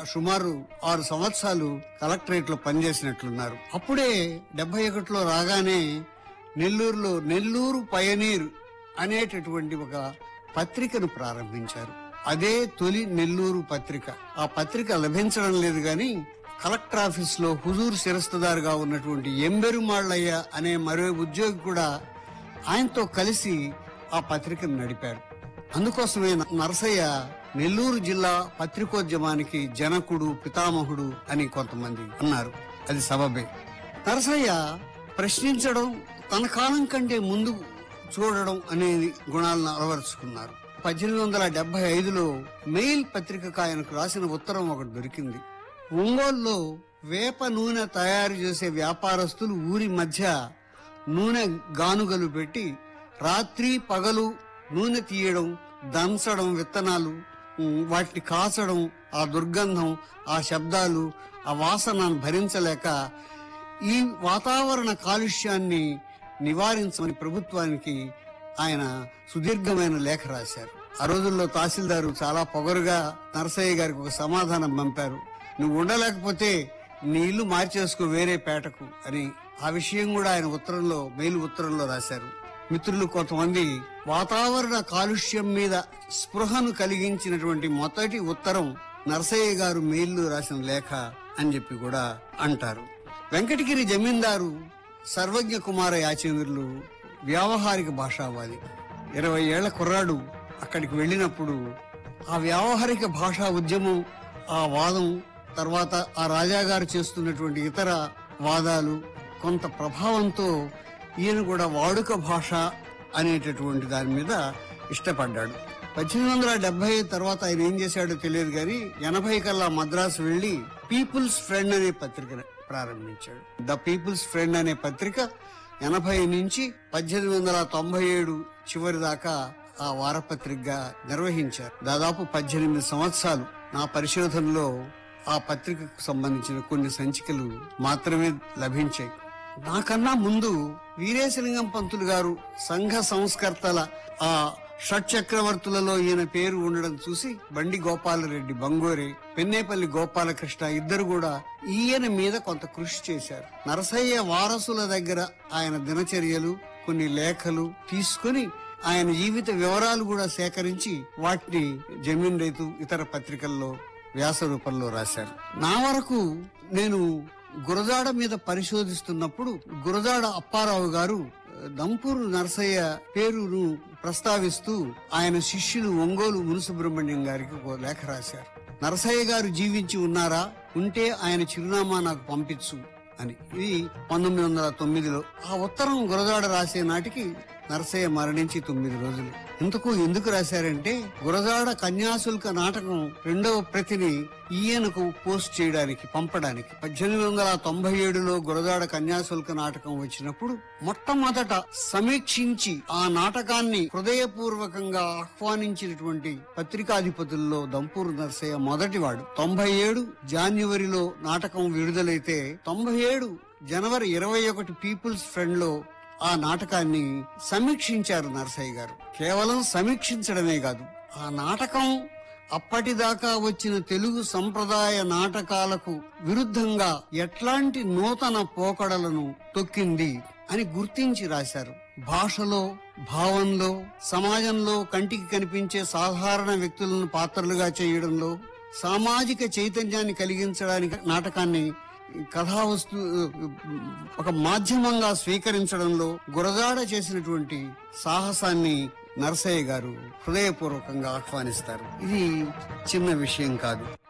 సుమారు ఆరు సంవత్సరాలు కలెక్టరేట్ లో పనిచేసినట్లున్నారు అప్పుడే డెబ్బై ఒకటిలో రాగానే నెల్లూరులో నెల్లూరు పయనీర్ అనేటటువంటి ఒక పత్రికను ప్రారంభించారు అదే తొలి నెల్లూరు పత్రిక ఆ పత్రిక లభించడం లేదు గాని కలెక్టర్ ఆఫీస్ లో హుజూర్ శిరస్తుదారుగా ఉన్నటువంటి ఎంబెరుమాళ్ళయ్య అనే మరో ఉద్యోగి కూడా ఆయనతో కలిసి ఆ పత్రికను నడిపారు అందుకోసమే న- నరసయ్య నెల్లూరు జిల్లా పత్రికోద్యమానికి జనకుడు పితామహుడు అని కొంతమంది అన్నారు అది సబబే నరసయ్య ప్రశ్నించడం తన కాలం కంటే ముందు చూడడం అనేది గుణాలను అలవరుచుకున్నారు పద్దెనిమిది వందల డెబ్బై ఐదులో మెయిల్ పత్రికకు ఆయనకు రాసిన ఉత్తరం ఒకటి దొరికింది ఒంగోలులో వేప నూనె తయారు చేసే వ్యాపారస్తులు ఊరి మధ్య నూనె గానుగలు పెట్టి రాత్రి పగలు నూనె తీయడం దంచడం విత్తనాలు ఉమ్, వాటిని కాచడం ఆ దుర్గంధం ఆ శబ్దాలు ఆ వాసనను భరించలేక ఈ వాతావరణ కాలుష్యాన్ని నివారించమని ప్రభుత్వానికి ఆయన సుదీర్ఘమైన లేఖ రాశారు ఆ రోజుల్లో తహసీల్దారు చాలా పొగరుగా నరసయ్య గారికి ఒక సమాధానం పంపారు నువ్వు ఉండలేకపోతే నీ ఇల్లు మార్చేసుకో వేరే పేటకు అని ఆ విషయం కూడా ఆయన ఉత్తరంలో మెయిల్ ఉత్తరంలో రాశారు మిత్రులు కొంతమంది వాతావరణ కాలుష్యం మీద స్పృహను కలిగించినటువంటి మొదటి ఉత్తరం నరసయ్య గారు మెయిల్లో రాసిన లేఖ అని చెప్పి కూడా అంటారు వెంకటగిరి జమీందారు సర్వజ్ఞ కుమార యాచేంద్రులు వ్యావహారిక భాషావాది ఇరవై ఏళ్ల కుర్రాడు అక్కడికి వెళ్ళినప్పుడు ఆ వ్యావహారిక భాషా ఉద్యమం ఆ వాదం తర్వాత ఆ రాజాగారు చేస్తున్నటువంటి ఇతర వాదాలు కొంత ప్రభావంతో ఈయన కూడా వాడుక భాష అనేటటువంటి దాని మీద ఇష్టపడ్డాడు పద్దెనిమిది వందల డెబ్బై తర్వాత ఆయన ఏం చేశాడో తెలియదు కానీ ఎనభై కల్లా మద్రాసు వెళ్లి పీపుల్స్ ఫ్రెండ్ అనే పత్రికను ప్రారంభించాడు ద పీపుల్స్ ఫ్రెండ్ అనే పత్రిక ఎనభై నుంచి పద్దెనిమిది వందల తొంభై ఏడు చివరి దాకా ఆ వారపత్రికగా నిర్వహించారు దాదాపు పద్దెనిమిది సంవత్సరాలు నా పరిశోధనలో ఆ పత్రికకు సంబంధించిన కొన్ని సంచికలు మాత్రమే లభించాయి నాకన్నా ముందు వీరేశలింగం పంతులు గారు సంఘ సంస్కర్తల ఆ షట్ చక్రవర్తులలో ఈయన పేరు ఉండడం చూసి బండి గోపాలరెడ్డి బంగోరే పెన్నేపల్లి గోపాలకృష్ణ ఇద్దరు కూడా ఈయన మీద కొంత కృషి చేశారు నరసయ్య వారసుల దగ్గర ఆయన దినచర్యలు కొన్ని లేఖలు తీసుకుని ఆయన జీవిత వివరాలు కూడా సేకరించి వాటిని జమీన్ రైతు ఇతర పత్రికల్లో వ్యాస రూపంలో రాశారు నా వరకు నేను గురజాడ మీద పరిశోధిస్తున్నప్పుడు గురజాడ అప్పారావు గారు ఆ, దంపూరు నరసయ్య పేరును ప్రస్తావిస్తూ ఆయన శిష్యులు ఒంగోలు మునుసుబ్రహ్మణ్యం గారికి ఒక లేఖ రాశారు నరసయ్య గారు జీవించి ఉన్నారా ఉంటే ఆయన చిరునామా నాకు పంపించు అని ఇది పంతొమ్మిది వందల తొమ్మిదిలో ఆ ఉత్తరం గురజాడ రాసే నాటికి నరసయ్య మరణించి తొమ్మిది రోజులు ఇంతకు ఎందుకు రాశారంటే గురజాడ కన్యాశుల్క నాటకం రెండవ ప్రతిని ఈయనకు పోస్ట్ చేయడానికి పంపడానికి పద్దెనిమిది వందల తొంభై ఏడులో గురజాడ కన్యాశుల్క నాటకం వచ్చినప్పుడు మొట్టమొదట సమీక్షించి ఆ నాటకాన్ని హృదయపూర్వకంగా ఆహ్వానించినటువంటి పత్రికాధిపతుల్లో దంపూరు నరసయ్య మొదటివాడు తొంభై ఏడు జాన్యువరిలో నాటకం విడుదలైతే తొంభై ఏడు జనవరి ఇరవై ఒకటి పీపుల్స్ ఫ్రెండ్ లో ఆ నాటకాన్ని సమీక్షించారు నరసయ్య గారు కేవలం సమీక్షించడమే కాదు ఆ నాటకం అప్పటిదాకా వచ్చిన తెలుగు సంప్రదాయ నాటకాలకు విరుద్ధంగా ఎట్లాంటి నూతన పోకడలను తొక్కింది అని గుర్తించి రాశారు భాషలో భావంలో సమాజంలో కంటికి కనిపించే సాధారణ వ్యక్తులను పాత్రలుగా చేయడంలో సామాజిక చైతన్యాన్ని కలిగించడానికి నాటకాన్ని కథా వస్తు ఒక మాధ్యమంగా స్వీకరించడంలో గురజాడ చేసినటువంటి సాహసాన్ని నరసయ్య గారు హృదయపూర్వకంగా ఆహ్వానిస్తారు ఇది చిన్న విషయం కాదు